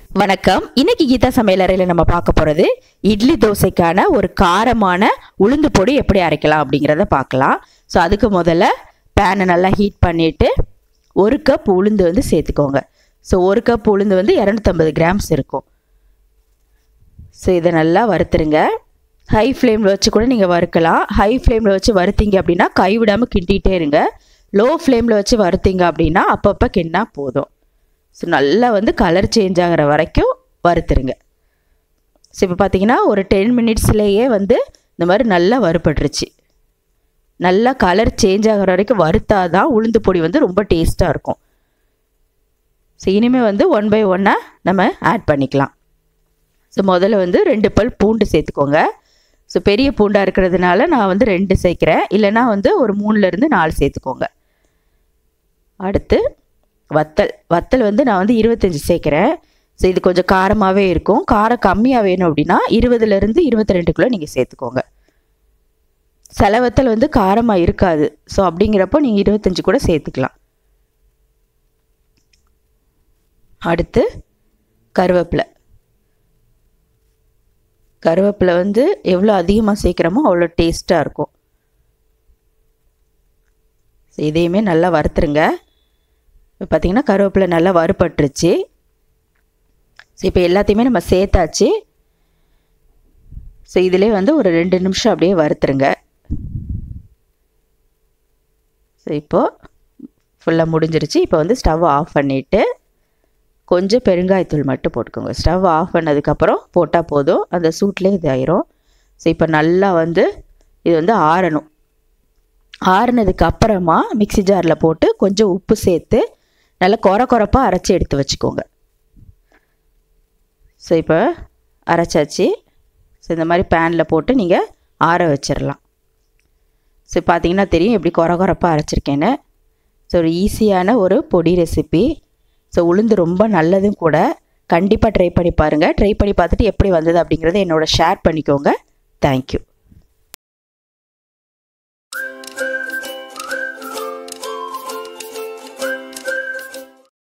வணக்கம் இன்னைக்கு கீதா சமையலறையில் நம்ம பார்க்க போகிறது இட்லி தோசைக்கான ஒரு காரமான உளுந்து பொடி எப்படி அரைக்கலாம் அப்படிங்கிறத பார்க்கலாம் ஸோ அதுக்கு முதல்ல பேனை நல்லா ஹீட் பண்ணிவிட்டு ஒரு கப் உளுந்து வந்து சேர்த்துக்கோங்க ஸோ ஒரு கப் உளுந்து வந்து இரநூத்தம்பது கிராம்ஸ் இருக்கும் ஸோ இதை நல்லா வறுத்துருங்க ஹை ஃப்ளேமில் வச்சு கூட நீங்கள் வறுக்கலாம் ஹை ஃப்ளேமில் வச்சு வறுத்தீங்க அப்படின்னா கைவிடாமல் கிண்டிகிட்டே இருங்க லோ ஃப்ளேமில் வச்சு வறுத்தீங்க அப்படின்னா அப்பப்போ கிண்டா போதும் ஸோ நல்லா வந்து கலர் சேஞ்ச் ஆகிற வரைக்கும் வறுத்துருங்க ஸோ இப்போ பார்த்தீங்கன்னா ஒரு டென் மினிட்ஸ்லேயே வந்து இந்த மாதிரி நல்லா வறுபட்டுருச்சு நல்லா கலர் சேஞ்ச் ஆகிற வரைக்கும் வறுத்தா தான் உளுந்து பொடி வந்து ரொம்ப டேஸ்ட்டாக இருக்கும் ஸோ இனிமேல் வந்து ஒன் பை ஒன்னாக நம்ம ஆட் பண்ணிக்கலாம் ஸோ முதல்ல வந்து ரெண்டு பல் பூண்டு சேர்த்துக்கோங்க ஸோ பெரிய பூண்டாக இருக்கிறதுனால நான் வந்து ரெண்டு சேர்க்குறேன் இல்லைனா வந்து ஒரு மூணுலேருந்து நாலு சேர்த்துக்கோங்க அடுத்து வத்தல் வத்தல் வந்து நான் வந்து இருபத்தஞ்சி சேர்க்குறேன் ஸோ இது கொஞ்சம் காரமாகவே இருக்கும் காரம் கம்மியாக வேணும் அப்படின்னா இருபதுலேருந்து இருபத்தி ரெண்டுக்குள்ளே நீங்கள் சேர்த்துக்கோங்க சில வத்தல் வந்து காரமாக இருக்காது ஸோ அப்படிங்கிறப்போ நீங்கள் இருபத்தஞ்சி கூட சேர்த்துக்கலாம் அடுத்து கருவேப்பிலை கருவேப்பிலை வந்து எவ்வளோ அதிகமாக சேர்க்குறோமோ அவ்வளோ டேஸ்ட்டாக இருக்கும் ஸோ இதையுமே நல்லா வறுத்துருங்க இப்போ பார்த்திங்கன்னா கருவேப்பிலை நல்லா வறுபட்டுருச்சு ஸோ இப்போ எல்லாத்தையுமே நம்ம சேர்த்தாச்சு ஸோ இதிலே வந்து ஒரு ரெண்டு நிமிஷம் அப்படியே வறுத்துருங்க ஸோ இப்போது ஃபுல்லாக முடிஞ்சிருச்சு இப்போ வந்து ஸ்டவ் ஆஃப் பண்ணிவிட்டு கொஞ்சம் பெருங்காயத்தூள் மட்டும் போட்டுக்கோங்க ஸ்டவ் ஆஃப் பண்ணதுக்கப்புறம் போட்டால் போதும் அந்த சூட்லேயே இதாயிரும் ஸோ இப்போ நல்லா வந்து இது வந்து ஆறணும் ஆறுனதுக்கு அப்புறமா மிக்சி ஜாரில் போட்டு கொஞ்சம் உப்பு சேர்த்து நல்லா குறை குறைப்பாக அரைச்சி எடுத்து வச்சுக்கோங்க ஸோ இப்போ அரைச்சாச்சு ஸோ இந்த மாதிரி பேனில் போட்டு நீங்கள் ஆற வச்சிடலாம் ஸோ பார்த்தீங்கன்னா தெரியும் எப்படி குறை குறைப்பாக அரைச்சிருக்கேன்னு ஸோ ஒரு ஈஸியான ஒரு பொடி ரெசிபி ஸோ உளுந்து ரொம்ப நல்லதும் கூட கண்டிப்பாக ட்ரை பண்ணி பாருங்கள் ட்ரை பண்ணி பார்த்துட்டு எப்படி வந்தது அப்படிங்கிறத என்னோட ஷேர் பண்ணிக்கோங்க தேங்க்யூ